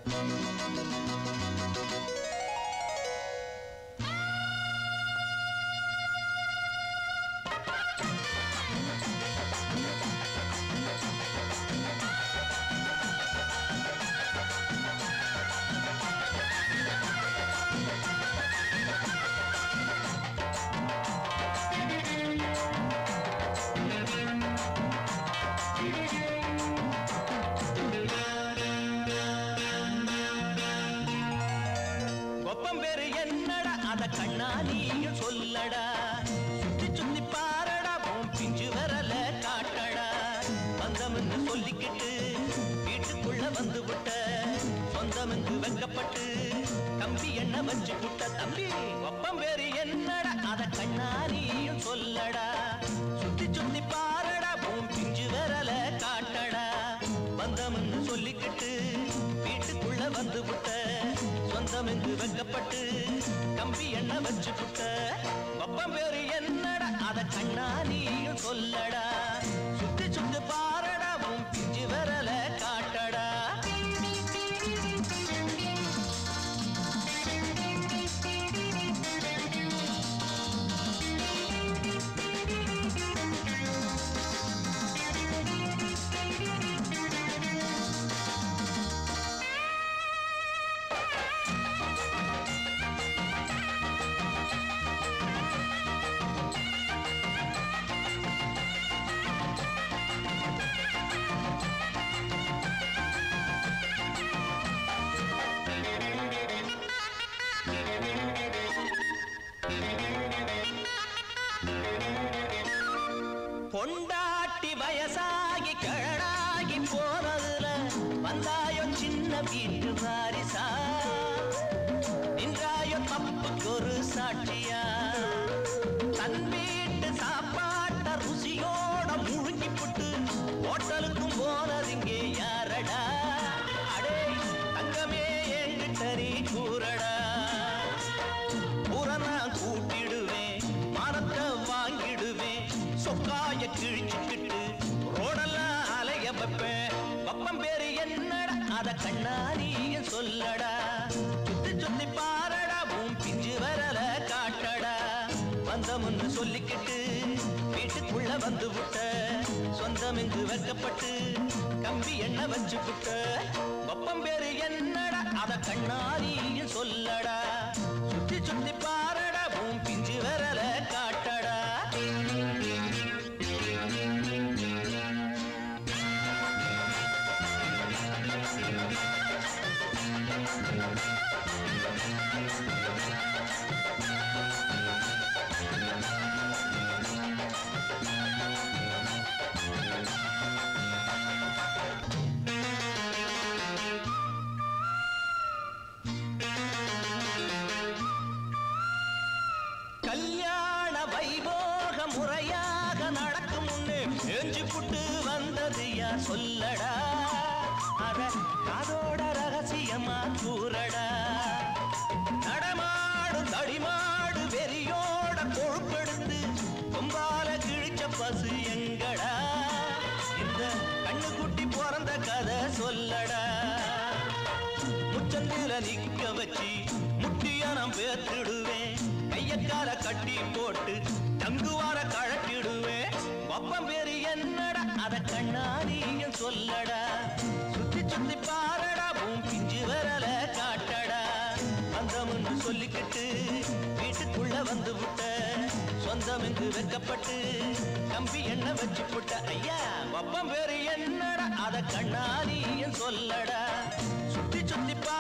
கொப்பம் பேரு என்னடா அத கண்ணா நீயும் சொல்லடா சுத்தி சுத்தி பாரடா உன் பிஞ்சு வரல காட்டடா வந்தமென்று சொல்லிக்கிட்டு வீட்டுக்குள்ள வந்து விட்ட சொந்தமென்று வெக்கப்பட்டு தம்பி என்ன வச்சு புட்ட தம்பி கொப்பம் பேரு என்னடா அத கண்ணா நீயும் சொல்லடா சுத்தி சுத்தி பாரடா உன் பிஞ்சு வரல காட்டடா வந்தமென்று சொல்லிக்கிட்டு வீட்டுக்குள்ள வந்து விட்ட சொந்தம் என்று வெக்கப்பட்டு கம்பி என்ன வச்சு புட்ட ஒப்பம் பேரு என்னடா அத கண்ணா நீயும் சொல்லடா சுத்தி சுத்தி பாரடா உன் பிஞ்சு வரல காட்டடா பொண்டாட்டி வயசாகி கழடாகி போனதுல வந்தாயோ சின்ன வீட்டு வாரிசா நின்றாயோ தப்புக்கு ஒரு சாட்சியா தன் வீட்டு சாப்பாட்ட ருசியோட முழுங்கி புட்டு ஹோட்டலுக்கும் போனதிங்கே யாரடா அடே தங்கமே என்கிட்ட நீ கூறடா புறனா கூட்டிடுவேன் மரத்தை வாங்கிடுவேன் சொக்காய கிழிச்சுக்கிட்டு ரோடெல்லாம் அலைய வைப்பேன் பப்பம் பேரு என்னடா அத கண்ணாடியும் சொல்லடா சுத்தி சுத்தி பாரடா உன் பிஞ்சு வரல காட்டடா வந்த முன்னு சொல்லிக்கிட்டு வீட்டுக்குள்ள வந்து விட்ட சொந்தம் இங்கு வைக்கப்பட்டு கம்பி என்ன வச்சு புட்ட பப்பம் பேரு என்னடா அத கண்ணாடியும் சொல்லடா சுத்தி சுத்தி பாரடா உன் பிஞ்சு வரல காட்டடா கல்யாண வைபோக முறையாக நடக்கும் முன்னே ஏஞ்சி புட்டு வந்தது யார் சொல்லடா அத அதோட ரகசியமா கூறடா நடமாடும் தடிமாடு வெறியோட கொழுப்பெடுத்து கொம்பால கிழிச்ச பசு எங்கடா இந்த கண்ணுக்குட்டி பிறந்த கதை சொல்லடா முச்சந்தில நிக்க வச்சு முட்டிய நான் பேத்துடுவேன் கையக்கால கட்டி போட்டு தங்குவார கழட்டிடுவேன் ஒப்பம் பேரு என்னடா அத கண்ணாடியும் சொல்லடா சுத்தி சுத்தி பாரடா உன் பிஞ்சு வரல காட்டடா வந்தமுன்னு சொல்லிக்கிட்டு வீட்டுக்குள்ள வந்து விட்ட சொந்தம் இங்கு வைக்கப்பட்டு கம்பி என்ன வச்சு புட்ட ஐயா ஒப்பம் பேரு என்னடா அத கண்ணாடியும் சொல்லடா சுத்தி சுத்தி பா